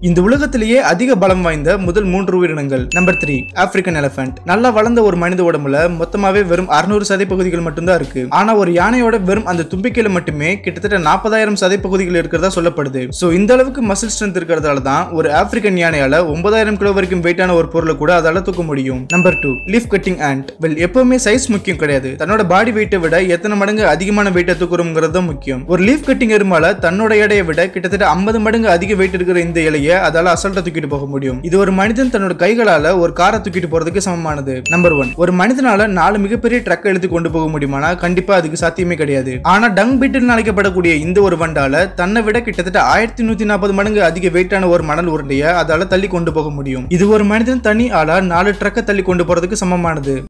இந்த உலகத்திலேயே அதிக பலம் வாய்ந்த முதல் மூன்று உயிரினங்கள் நம்பர் த்ரீ ஆப்பிரிக்கன் எலஃபண்ட் நல்லா வளர்ந்த ஒரு மனித உடம்புல மொத்தமாவே வெறும் அறுநூறு சதைப்பகுதிகள் மட்டும்தான் இருக்கு ஆனா ஒரு யானையோட வெறும் அந்த தும்பிக்கையில மட்டுமே கிட்டத்தட்ட நாற்பதாயிரம் சதைப்பகுதிகள் இருக்கிறதா சொல்லப்படுது சோ இந்த அளவுக்கு மசில் ஸ்ட்ரென்த் இருக்கிறதால தான் ஒரு ஆப்பிரிக்கன் யானையால ஒன்பதாயிரம் கிலோ வரைக்கும் வெயிட்டான ஒரு பொருளை கூட அதால தூக்க முடியும் number two leaf cutting ant well எப்பவுமே சைஸ் முக்கியம் கிடையாது தன்னோட பாடி வெயிட்டை விட எத்தனை மடங்கு அதிகமான வெயிட்டை தூக்குறோங்கிறது தான் முக்கியம் ஒரு லீஃப் கட்டிங் எருமால தன்னோட எடையை விட கிட்டத்தட்ட ஐம்பது மடங்கு அதிக வெயிட் இருக்கிற இந்த இலையை அதால அசல்ட்டா தூக்கிட்டு போக முடியும் இது ஒரு மனிதன் தன்னோட கைகளால ஒரு காரை தூக்கிட்டு போறதுக்கு சமமானது நம்பர் ஒன் ஒரு மனிதனால நாலு மிகப்பெரிய ட்ரக் எழுதி கொண்டு போக முடியுமானா கண்டிப்பா அதுக்கு சாத்தியமே கிடையாது ஆனா டங் பீட்டில் அழைக்கப்படக்கூடிய இந்த ஒரு வண்டால தன்னை விட கிட்டத்தட்ட ஆயிரத்தி நூத்தி நாற்பது மடங்கு அதிக வெயிட்டான ஒரு மணல் உருண்டைய அதால தள்ளி கொண்டு போக முடியும் இது ஒரு மனிதன் தனி ஆளா நாலு ட்ரக்கை தள்ளி கொண்டு போறதுக்கு சமமானது